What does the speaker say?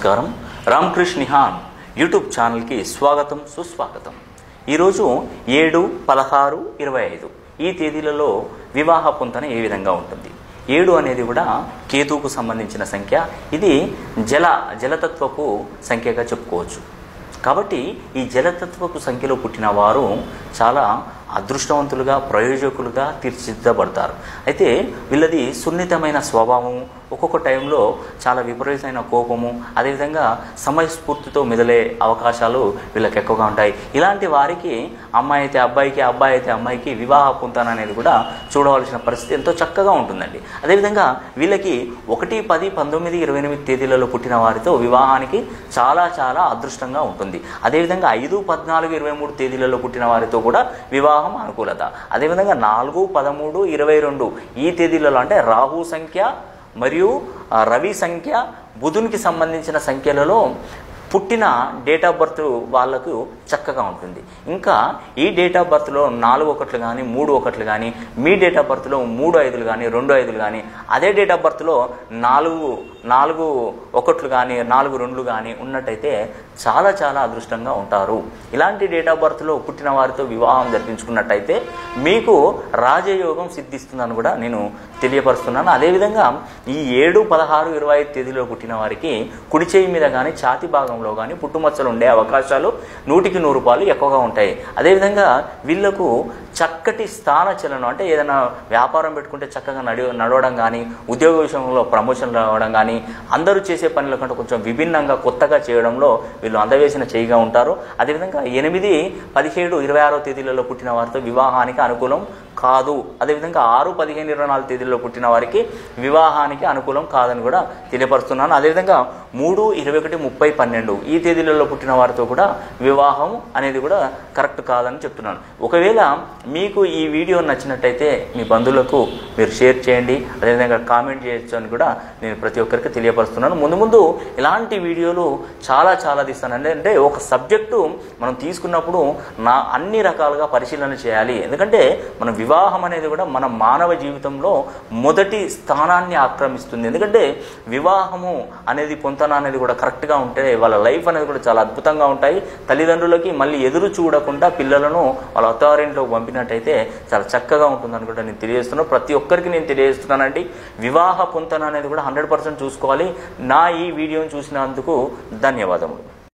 నమస్కారం రామకృష్ణ నిహాన్ యూట్యూబ్ ఛానల్కి స్వాగతం సుస్వాగతం ఈరోజు ఏడు పదహారు ఇరవై ఐదు ఈ తేదీలలో వివాహ పొంతన ఏ విధంగా ఉంటుంది ఏడు అనేది కూడా కేతువుకు సంబంధించిన సంఖ్య ఇది జల జలతత్వపు సంఖ్యగా చెప్పుకోవచ్చు కాబట్టి ఈ జలతత్వపు సంఖ్యలో పుట్టిన వారు చాలా అదృష్టవంతులుగా ప్రయోజకులుగా తీర్చిదిద్దబడతారు అయితే వీళ్ళది సున్నితమైన స్వభావం ఒక్కొక్క టైంలో చాలా విపరీతమైన కోపము అదేవిధంగా సమయస్ఫూర్తితో మెదలే అవకాశాలు వీళ్ళకి ఎక్కువగా ఉంటాయి ఇలాంటి వారికి అమ్మాయి అయితే అబ్బాయికి అబ్బాయి అయితే అమ్మాయికి వివాహ పొంతన అనేది కూడా చూడవలసిన పరిస్థితి ఎంతో చక్కగా ఉంటుందండి అదేవిధంగా వీళ్ళకి ఒకటి పది పంతొమ్మిది ఇరవై ఎనిమిది తేదీలలో పుట్టిన వారితో వివాహానికి చాలా చాలా అదృష్టంగా ఉంటుంది అదేవిధంగా ఐదు పద్నాలుగు ఇరవై మూడు తేదీలలో పుట్టిన వారితో కూడా వివాహం అనుకూలత అదేవిధంగా నాలుగు పదమూడు ఇరవై రెండు ఈ తేదీలలో అంటే రాహు సంఖ్య మరియు ఆ, రవి సంఖ్య బుధునికి సంబంధించిన సంఖ్యలలో పుట్టిన డేట్ ఆఫ్ బర్త్ వాళ్ళకు చక్కగా ఉంటుంది ఇంకా ఈ డేట్ ఆఫ్ బర్త్లో నాలుగు ఒకట్లు కానీ మూడు ఒకట్లు కానీ మీ డేట్ ఆఫ్ బర్త్లో మూడు ఐదులు కానీ రెండు ఐదులు కానీ అదే డేట్ ఆఫ్ బర్త్లో నాలుగు నాలుగు ఒకట్లు కానీ నాలుగు రెండులు కానీ ఉన్నట్టయితే చాలా చాలా అదృష్టంగా ఉంటారు ఇలాంటి డేట్ ఆఫ్ బర్త్లో పుట్టిన వారితో వివాహం జరిపించుకున్నట్టయితే మీకు రాజయోగం సిద్ధిస్తుందని కూడా నేను తెలియపరుస్తున్నాను అదేవిధంగా ఈ ఏడు పదహారు ఇరవై ఐదు తేదీలో పుట్టిన వారికి కుడి చేయి మీద కానీ ఛాతి భాగంలో కానీ పుట్టుమచ్చలు ఉండే అవకాశాలు నూటికి నూరు రూపాయలు ఎక్కువగా ఉంటాయి అదేవిధంగా వీళ్ళకు చక్కటి స్థాన చలనం అంటే ఏదైనా వ్యాపారం పెట్టుకుంటే చక్కగా నడి నడవడం కానీ ఉద్యోగ విషయంలో ప్రమోషన్లు రావడం కానీ అందరూ చేసే పనుల కంటే కొంచెం విభిన్నంగా కొత్తగా చేయడంలో వీళ్ళు అందవేసిన చేయిగా ఉంటారు అదేవిధంగా ఎనిమిది పదిహేడు ఇరవై ఆరో తేదీలలో పుట్టిన వారితో వివాహానికి అనుకూలం కాదు అదేవిధంగా ఆరు పదిహేను ఇరవై నాలుగు తేదీల్లో పుట్టిన వారికి వివాహానికి అనుకూలం కాదని కూడా తెలియపరుస్తున్నాను అదేవిధంగా మూడు ఇరవై ఒకటి ముప్పై పన్నెండు ఈ తేదీలలో పుట్టిన వారితో కూడా వివాహం అనేది కూడా కరెక్ట్ కాదని చెప్తున్నాను ఒకవేళ మీకు ఈ వీడియో నచ్చినట్టయితే మీ బంధువులకు మీరు షేర్ చేయండి అదేవిధంగా కామెంట్ చేయొచ్చు అని కూడా నేను ప్రతి ఒక్కరికి తెలియపరుస్తున్నాను ముందు ముందు ఇలాంటి వీడియోలు చాలా చాలా తీస్తాను అంటే అంటే ఒక సబ్జెక్టు మనం తీసుకున్నప్పుడు నా అన్ని రకాలుగా పరిశీలన చేయాలి ఎందుకంటే మన వివాహం అనేది కూడా మన మానవ జీవితంలో మొదటి స్థానాన్ని ఆక్రమిస్తుంది ఎందుకంటే వివాహము అనేది పొంతన అనేది కూడా కరెక్ట్గా ఉంటే వాళ్ళ లైఫ్ అనేది కూడా చాలా అద్భుతంగా ఉంటాయి తల్లిదండ్రులకి మళ్ళీ ఎదురు చూడకుండా పిల్లలను వాళ్ళ అత్తారింట్లోకి పంపినట్టయితే చాలా చక్కగా ఉంటుందని కూడా నేను తెలియజేస్తున్నాను ప్రతి ఒక్కరికి నేను తెలియజేస్తున్నానండి వివాహ పొంతన అనేది కూడా హండ్రెడ్ పర్సెంట్ చూసుకోవాలి నా ఈ వీడియోని చూసినందుకు ధన్యవాదములు